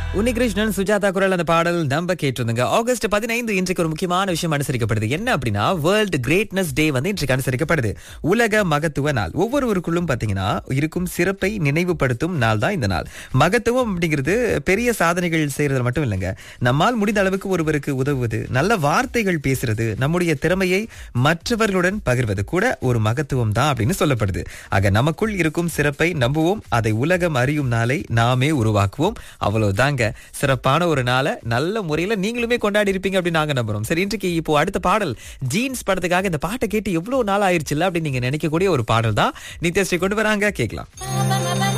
உன்னிகிருஷ்ணன் சுஜாதா குரல் அந்த பாடல் நம்ம கேட்டிருந்தோங்க ஆகஸ்ட் பதினைந்து இன்றைக்கு ஒரு முக்கியமான விஷயம் அனுசரிக்கப்படுது என்ன அப்படின்னா வேர்ல்டு கிரேட்னஸ் டே வந்து இன்றைக்கு அனுசரிக்கப்படுது உலக மகத்துவ நாள் ஒவ்வொருவருக்குள்ளும் பாத்தீங்கன்னா இருக்கும் சிறப்பை நினைவுபடுத்தும் நாள் தான் இந்த நாள் மகத்துவம் அப்படிங்கிறது பெரிய சாதனைகள் செய்யறது மட்டும் இல்லைங்க நம்மால் முடிந்த அளவுக்கு ஒருவருக்கு உதவுவது நல்ல வார்த்தைகள் பேசுறது நம்முடைய திறமையை மற்றவர்களுடன் பகிர்வது கூட ஒரு மகத்துவம் தான் அப்படின்னு சொல்லப்படுது ஆக நமக்குள் இருக்கும் சிறப்பை நம்புவோம் அதை உலகம் அறியும் நாளை நாமே உருவாக்குவோம் அவ்வளவுதாங்க சிறப்பான ஒரு நாளை நல்ல முறையில நீங்களுமே கொண்டாடி இருப்பீங்க அப்படின்னு நாங்க நம்புறோம் சரி இன்றைக்கு இப்போ அடுத்த பாடல் ஜீன்ஸ் படத்துக்காக இந்த பாட்டை கேட்டு எவ்வளவு நாள் ஆயிருச்சுல்ல அப்படின்னு நீங்க நினைக்கக்கூடிய ஒரு பாடல் தான் நித்யஸ்ரீ கொண்டு வராங்க கேட்கலாம்